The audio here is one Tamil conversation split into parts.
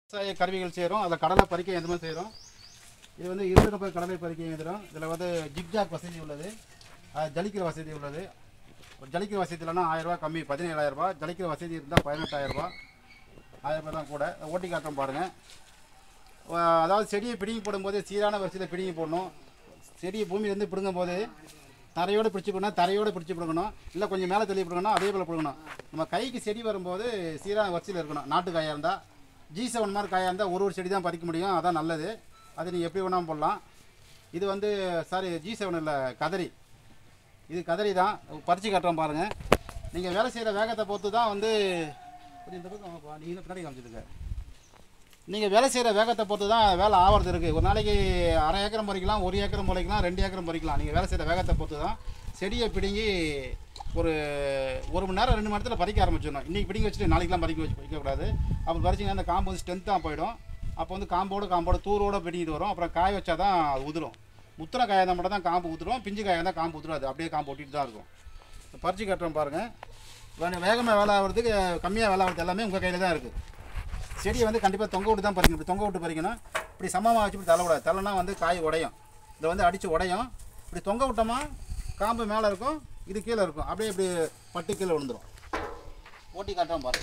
விவசாய கருவிகள் செய்கிறோம் அதில் கடலை பறிக்க எந்திரம் செய்கிறோம் இது வந்து இருபது கடலை பறிக்க இயந்திரம் இதில் வந்து ஜிக்ஜாக் வசதி உள்ளது அது ஜலிக்கிற வசதி உள்ளது ஜலிக்கிற வசதி இல்லைன்னா ஆயிரரூபா கம்மி பதினேழாயிரரூபா ஜலிக்கிற வசதி இருந்தால் பதினெட்டாயிரரூபா ஆயிரம் ரூபாய் தான் கூட ஓட்டி காட்டுறோம் பாருங்கள் அதாவது செடியை பிடுங்கி போடும்போது சீரான வரிசையில் பிடுங்கி போடணும் செடியை பூமியிலேருந்து பிடுங்கும் போது தரையோடு பிடிச்சி போடணும் தரையோடு பிடிச்சி பிடுங்கணும் இல்லை கொஞ்சம் மேலே தள்ளி பிடுங்கணும் அதே போல் பிடுங்கணும் நம்ம கைக்கு செடி வரும்போது சீரான வரிசையில் இருக்கணும் நாட்டு காயாக இருந்தால் ஜி செவன் மாதிரி காயாக இருந்தால் ஒரு ஒரு செடி தான் பறிக்க முடியும் அதான் நல்லது அது நீங்கள் எப்படி வேணாலும் போடலாம் இது வந்து சாரி ஜி செவன் இல்லை கதறி இது கதறி தான் பறித்து காட்டுறோம் பாருங்கள் நீங்கள் வேலை செய்கிற வேகத்தை பொறுத்து தான் வந்து கொஞ்சம் இந்த பக்கம் வாப்பா, நீ இன்னும் பின்னாடி காமிச்சிருக்க நீங்கள் வேலை செய்கிற வேகத்தை பொறுத்து தான் வேலை ஆகிறது இருக்குது ஒரு நாளைக்கு அரை ஏக்கரம் பறிக்கலாம் ஒரு ஏக்கரம் பறிக்கலாம் ரெண்டு ஏக்கரம் பறிக்கலாம் நீங்கள் வேலை செய்கிற வேகத்தை பொறுத்து தான் செடியை பிடுங்கி ஒரு ஒரு மணி நேரம் ரெண்டு மணி நேரத்தில் பறிக்க ஆரம்பிச்சிடணும் இன்றைக்கி பிடிங்கி வச்சுட்டு நாளைக்கெலாம் பறிக்க வச்சு வைக்கக்கூடாது அப்போ பறிச்சிங்கன்னா அந்த காம்பு வந்து ஸ்ட்ரென்த்தாக போயிடும் அப்போ வந்து காம்போடு காம்போட தூரோட பிடிங்கிட்டு வரும் அப்புறம் காய வச்சா தான் அது உதிரும் முத்திர காயாக இருந்தால் மட்டும் தான் காம்பு ஊற்றுரும் பிஞ்சு காயாக இருந்தால் காம்பு ஊற்றுறாது அப்படியே காம்பு ஒட்டிட்டு தான் இருக்கும் பறிச்சு கட்டுறோம் பாருங்கள் வேகமாக வேலை ஆகிறதுக்கு கம்மியாக வேலை ஆகிறது எல்லாமே உங்கள் கையில் தான் இருக்குது செடியை வந்து கண்டிப்பாக தொங்க விட்டு தான் பறிக்கணும் இப்படி தொங்க விட்டு பறிக்கணும் இப்படி சமமாக வச்சு இப்படி தள்ளக்கூடாது தள்ளனா வந்து காய் உடையும் இதை வந்து அடித்து உடையும் இப்படி தொங்க விட்டோமா காம்பு மேலே இருக்கும் இது கீழே இருக்கும் அப்படியே இப்படி பட்டு கீழே விழுந்துடும் ஓட்டி காட்டுறோம் பாருங்க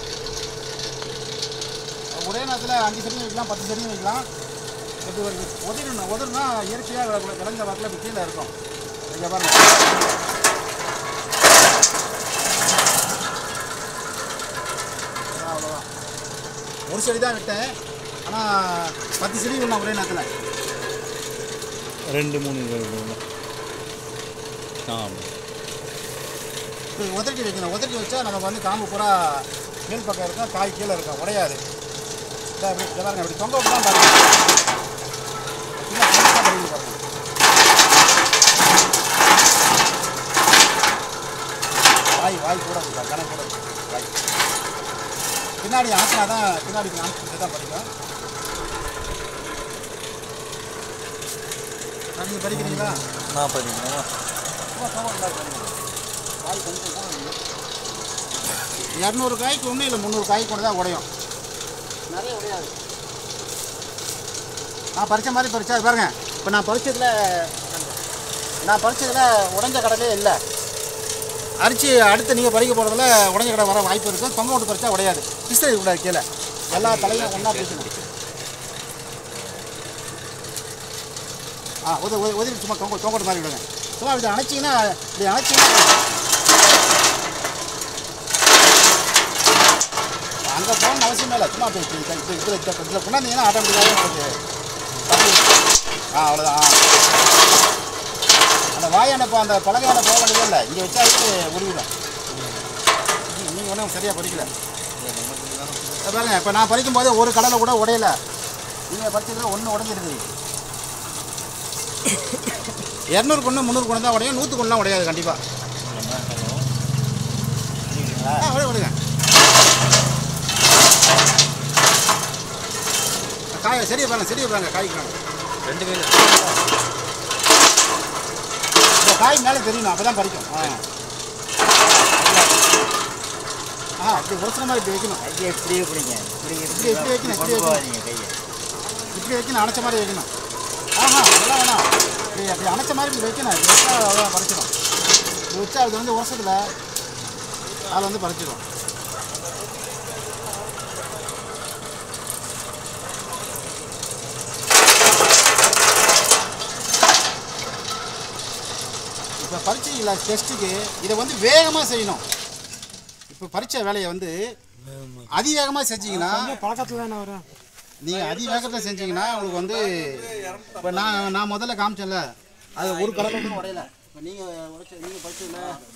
ஒரே நேரத்தில் அஞ்சு செடியும் வைக்கலாம் பத்து செடியும் வைக்கலாம் இப்படி ஒரு உதறணும் உதறினா இயற்கையாக விளைஞ்ச வாக்கில் இப்படி கீழே இருக்கும் இங்கே பாருங்க அவ்வளோதான் ஒரு செடி தான் விட்டேன் ஆனால் பத்து செடி விடலாம் ஒரே நேரத்தில் ரெண்டு மூணு இது. ஆ இப்படி உதட்டி வைக்கணும் உதட்டி வச்சா நமக்கு வந்து காம்பு பூரா மேல் பக்கம் இருக்கும் காய் கீழே இருக்கும் உடையாது இதா இப்படி இதை பாருங்க இப்படி தொங்க விட்டு தான் பாருங்க சும்மா தொங்க தான் பறிக்கணும் பாருங்க வாய் வாய் கூட இருக்கா கணக்கு கூட இருக்கு வாய் பின்னாடி ஆட்டினா தான் பின்னாடி ஆட்டி தான் பறிக்கும் நீங்கள் பறிக்கிறீங்களா நான் படிக்கிறேன் சும்மா சோகம் இல்லாத பாருங்க. காய் கொஞ்சம் கூட இல்லை. இரநூறு காய்க்கு ஒன்றும் இல்லை முந்நூறு காய்க்கு ஒன்று தான் உடையும் நிறைய உடையாது நான் பறிச்ச மாதிரி பறிச்சா இது பாருங்க இப்போ நான் பறிச்சதுல நான் பறிச்சதுல உடைஞ்ச கடலே இல்லை அரிச்சு அடுத்து நீங்கள் பறிக்க போகிறதுல உடைஞ்ச கடை வர வாய்ப்பு இருக்கும் தொங்க விட்டு பறிச்சா உடையாது பிஸ்தல் இருக்கக்கூடாது கீழே எல்லா தலையும் ஒன்றா பிடிக்கணும் ஆ உத உத- உதவி சும்மா தொங்க தொங்கோட்டு மாதிரி விடுங்க சும்மா இப்படி அணைச்சிங்கன்னா இப்படி அணைச்சிங்கன்னா அங்கே போகணும்னு அவசியமே இல்லை சும்மா இப்படி இப்படி இப்படி இப்படி இப்படி இதில் கொண்டாந்தீங்கன்னா ஆட்டோமேட்டிக்காகவே உங்களுக்கு ஆ அவ்வளோதான் ஆ. அந்த வாயான போ அந்த பலகையான போக வேண்டியது இல்லை இங்கே வச்சாலே உருவிடும் நீங்கள் ஒன்றும் சரியாக படிக்கல இதை பாருங்க இப்போ நான் பறிக்கும் போது ஒரு கடலை கூட உடையல நீங்கள் பறிச்சதுல ஒன்று உடஞ்சிருக்குது இரநூறு கொண்டு முந்நூறு கொண்டு தான் உடையும் நூற்று கொண்டுலாம் உடையாது கண்டிப்பாக ஆ விடு விடுங்க காய் சரியா பாருங்க சரியா பாருங்க காய் காணும் ரெண்டு கையில் இந்த காய் மேலே தெரியணும் அப்போ தான் பறிக்கும் ஆ ஆ இப்படி உரசுற மாதிரி இப்படி வைக்கணும் கையை இப்படியே பிடிங்க இப்படி இப்படி இப்படி வைக்கணும் இப்படி கொண்டு வைக்கணும் போகாதீங்க கையை இப்படி வைக்கணும் அணைச்ச மாதிரி வைக்கணும் ஆஹா அதெல்லாம் வேணாம் இப்படி அப்படி அணைச்ச மாதிரி இப்படி வைக்கணும் இப்படி வச்சா அவ்வளோ பறிச்சிடும் இப்படி வச்சா அது வந்து வருஷத்தில் அதில் வந்து பறிச்சிடும் இப்போ பரீட்சையில் டெஸ்ட்டுக்கு இதை வந்து வேகமாக செய்யணும் இப்போ பரீட்சை வேலையை வந்து அதிவேகமாக செஞ்சீங்கன்னா பழக்கத்தில் தானே வரும் நீங்கள் அதிவேகத்தில் செஞ்சீங்கன்னா உங்களுக்கு வந்து இப்போ நான் நான் முதல்ல காமிச்சேன்ல அது ஒரு கலர் கூட உடையல இப்போ நீங்கள் உடைச்ச நீங்கள் படிச்சதில்ல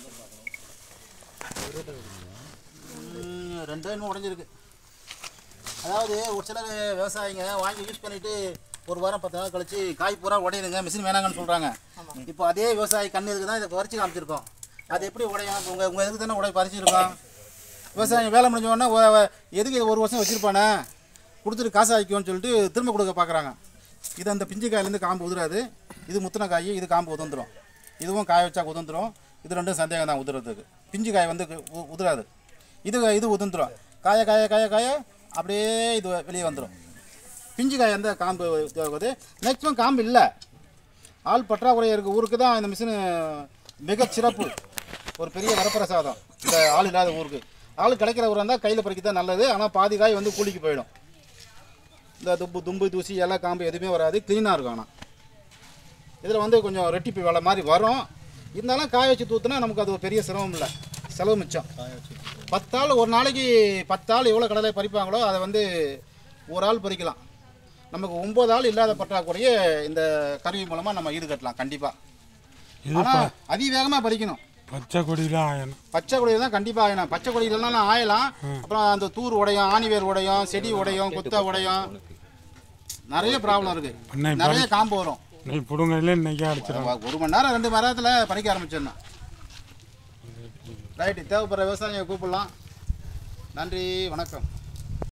ம், ரெண்டு இன்னும் உடைஞ்சிருக்கு அதாவது ஒரு சிலர் விவசாயிங்க வாங்கி யூஸ் பண்ணிட்டு ஒரு வாரம் பத்து நாள் கழிச்சு காய் பூரா உடையுதுங்க மிஷின் வேணாங்கன்னு சொல்கிறாங்க இப்போ அதே விவசாயி கண்ணு இதுக்கு தான் இதை பறிச்சு காமிச்சிருக்கோம் அது எப்படி உடையும் உங்கள் உங்கள் இதுக்கு தானே உடை பறிச்சிருக்கோம் விவசாயம் வேலை முடிஞ்ச உடனே ஒ- ஒ- எதுக்கு இது ஒரு வருஷம் வச்சுருப்பானே கொடுத்துட்டு காசு ஆக்கிக்கும்னு சொல்லிட்டு திரும்ப கொடுக்க பார்க்குறாங்க இது அந்த பிஞ்சு காயிலேருந்து காம்பு உதிராது இது முத்தின காய் இது காம்பு உதிர்ந்துடும் இதுவும் காய வச்சா உதிர்ந்துடும் இது ரெண்டும் சந்தேகம் தான் உதிரத்துக்கு பிஞ்சு காய் வந்து உ- உதிராது இது இது உதிர்ந்துடும் காய காய காய காய அப்படியே இது வெளியே வந்துடும் பிஞ்சு காய் வந்து காம்பு தேவைப்படுது மேக்ஸிமம் காம்பு இல்லை ஆள் பற்றாக்குறை இருக்க ஊருக்கு தான் இந்த மிஷினு மிக சிறப்பு ஒரு பெரிய வரப்பிரசாதம் இந்த ஆள் இல்லாத ஊருக்கு ஆள் கிடைக்கிற ஊராக இருந்தால் கையில் பறிக்க தான் நல்லது ஆனால் பாதி காய் வந்து கூலிக்கு போயிடும் இந்த தும்பு தும்பு தூசி எல்லாம் காம்பு எதுவுமே வராது க்ளீனாக இருக்கும் ஆனால் இதில் வந்து கொஞ்சம் ரெட்டிப்பு வேலை மாதிரி வரும் இருந்தாலும் காய வச்சு தூத்துனா நமக்கு அது ஒரு பெரிய சிரமம் இல்லை செலவு மிச்சம் பத்தாள் ஒரு நாளைக்கு பத்தாள் எவ்வளோ கடலை பறிப்பாங்களோ அதை வந்து ஒரு ஆள் பறிக்கலாம் நமக்கு ஒம்பது ஆள் இல்லாத பற்றாக்குறையே இந்த கருவி மூலமாக நம்ம ஈடுகட்டலாம் கண்டிப்பாக இது ஆனால் அதிவேகமாக பறிக்கணும் பச்சை கொடியில் ஆயணும் பச்சை கொடியில் தான் கண்டிப்பாக ஆயணும் பச்சை கொடியிலலாம் ஆயலாம் அப்புறம் அந்த தூர் உடையும் ஆணிவேர் உடையும் செடி உடையும் கொத்த உடையும் நிறைய ப்ராப்ளம் பண்ணை இருக்குது நிறைய காம்பு வரும் நீ பிடுங்கையில இன்னைக்கு அடிச்சிடும் ஒரு மணி நேரம் ரெண்டு மணி நேரத்தில் பறிக்க ஆரம்பிச்சிடணும் ரைட்டு தேவைப்படுற விவசாயியை கூப்பிடலாம் நன்றி வணக்கம்